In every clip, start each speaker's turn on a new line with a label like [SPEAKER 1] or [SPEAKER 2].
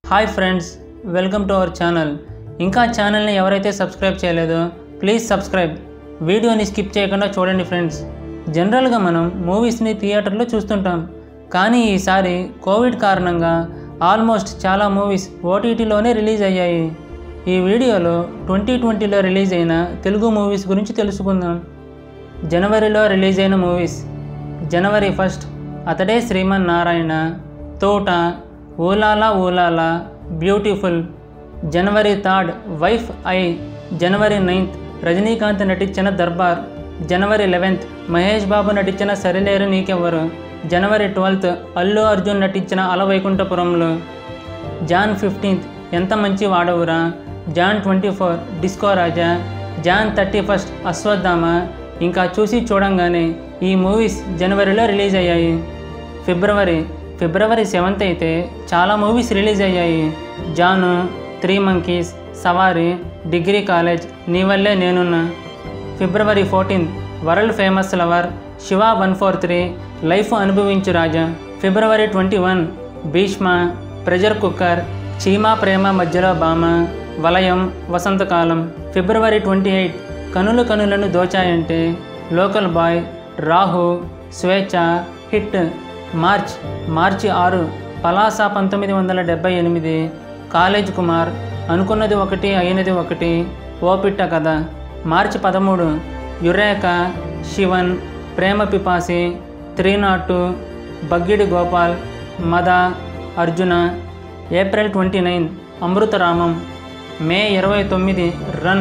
[SPEAKER 1] hi friends welcome to our channel ఇంకా ఛానల్ని ఎవరైతే సబ్స్క్రైబ్ చేయలేదో ప్లీజ్ సబ్స్క్రైబ్ వీడియోని స్కిప్ చేయకుండా చూడండి ఫ్రెండ్స్ జనరల్గా మనం మూవీస్ని థియేటర్లో చూస్తుంటాం కానీ ఈసారి కోవిడ్ కారణంగా ఆల్మోస్ట్ చాలా మూవీస్ ఓటీటీలోనే రిలీజ్ అయ్యాయి ఈ వీడియోలో ట్వంటీ ట్వంటీలో రిలీజ్ అయిన తెలుగు మూవీస్ గురించి తెలుసుకుందాం జనవరిలో రిలీజ్ అయిన మూవీస్ జనవరి ఫస్ట్ అతడే శ్రీమన్ నారాయణ తోట ఊలాలా ఊలాలా బ్యూటిఫుల్ జనవరి థర్డ్ వైఫ్ ఐ జనవరి నైన్త్ రజనీకాంత్ నటించిన దర్బార్ జనవరి లెవెన్త్ మహేష్ బాబు నటించిన సరిలేరు నీకెవ్వరు జనవరి ట్వెల్త్ అల్లు అర్జున్ నటించిన అలవైకుంఠపురంలో Jan fifteenth Entha Manchi Vaadavura Jan twenty four disco Raja Jan thirty first Ashwathama ఇంకా చూసి చూడంగానే ఈ మూవీస్ జనవరిలో రిలీజ్ అయ్యాయి ఫిబ్రవరి ఫిబ్రవరి సెవెంత్ అయితే చాలా మూవీస్ రిలీజ్ అయ్యాయి Jaanu three monkeys Savaari degree college Nee Valle Nenunna ఫిబ్రవరి fourteenth world famous lover Shiva one four three life Anubhavinchu Raja ఫిబ్రవరి twenty one Bheeshma pressure cooker Cheema Prema Madhyalo బామ వలయం వసంతకాలం ఫిబ్రవరి ట్వంటీ ఎయిట్ కనులు కనులను దోచాయంటే లోకల్ బాయ్ రాహు స్వేచ్ఛ హిట్ మార్చ్ మార్చి ఆరు పలాస పంతొమ్మిది వందల డెబ్బై ఎనిమిది కాలేజ్ కుమార్ అనుకున్నది ఒకటి అయినది ఒకటి ఓపిట్ట కథ మార్చి పదమూడు Eureka Sivan Prema Pipasi three not two Baggidi Gopal Madha Arjuna April twenty nine Amrutharamam మే ఇరవై తొమ్మిది రన్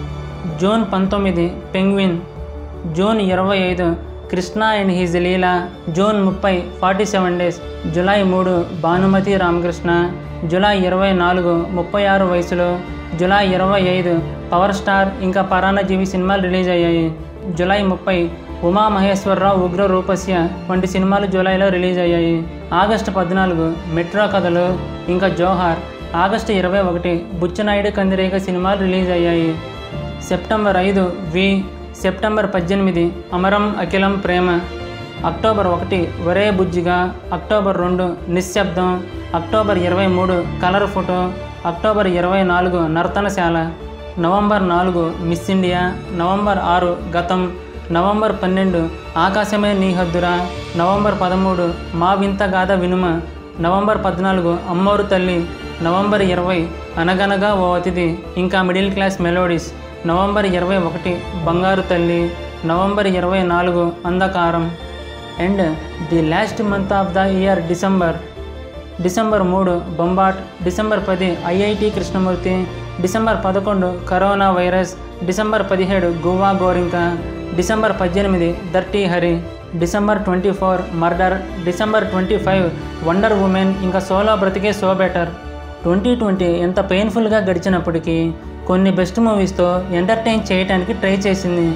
[SPEAKER 1] జూన్ పంతొమ్మిది పెంగ్విన్ జూన్ ఇరవై ఐదు కృష్ణ అండ్ హిజ్ లీలా జూన్ ముప్పై ఫార్టీ సెవెన్ డేస్ జూలై మూడు భానుమతి రామకృష్ణ జూలై ఇరవై నాలుగు ముప్పై ఆరు వయసులో జూలై ఇరవై ఐదు పవర్ స్టార్ ఇంకా పరాణజీవి సినిమాలు రిలీజ్ అయ్యాయి జూలై ముప్పై ఉమా మహేశ్వరరావు ఉగ్ర రూపస్య వంటి సినిమాలు జూలైలో రిలీజ్ అయ్యాయి ఆగస్టు పద్నాలుగు మెట్రో కథలు ఇంకా జోహార్ ఆగస్టు ఇరవై ఒకటి బుచ్చనాయుడు కందిరేగ సినిమాలు రిలీజ్ అయ్యాయి సెప్టెంబర్ ఐదు వి సెప్టెంబర్ పద్దెనిమిది అమరం అఖిలం ప్రేమ అక్టోబర్ ఒకటి ఒరే బుజ్జిగా అక్టోబర్ రెండు నిశ్శబ్దం అక్టోబర్ ఇరవై మూడు కలర్ ఫోటో అక్టోబర్ ఇరవై నాలుగు నర్తనశాల నవంబర్ నాలుగు మిస్ ఇండియా నవంబర్ ఆరు గతం నవంబర్ పన్నెండు ఆకాశమే నీ హద్దురా నవంబర్ పదమూడు మా వింత గాథ వినుమ నవంబర్ పద్నాలుగు అమ్మోరు తల్లి నవంబర్ ఇరవై అనగనగా ఓ అతిథి ఇంకా మిడిల్ క్లాస్ మెలోడీస్ నవంబర్ ఇరవై ఒకటి బంగారు తల్లి నవంబర్ ఇరవై నాలుగు Andhakaaram and the last month of the year December December మూడు బొంబాట్ డిసెంబర్ పది ఐఐటి కృష్ణమూర్తి డిసెంబర్ పదకొండు కరోనా వైరస్ డిసెంబర్ పదిహేడు గోవా గోరింక డిసెంబర్ పద్దెనిమిది dirty Hari December twenty four murder December twenty five wonder women ఇంకా సోలో బ్రతికే సో బెటర్ ట్వంటీ ట్వంటీ ఎంత పెయిన్ఫుల్గా గడిచినప్పటికీ కొన్ని బెస్ట్ మూవీస్తో ఎంటర్టైన్ చేయడానికి ట్రై చేసింది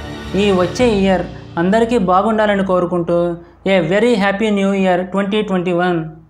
[SPEAKER 1] ఈ వచ్చే ఇయర్ అందరికీ బాగుండాలని కోరుకుంటూ a very happy new year twenty twenty one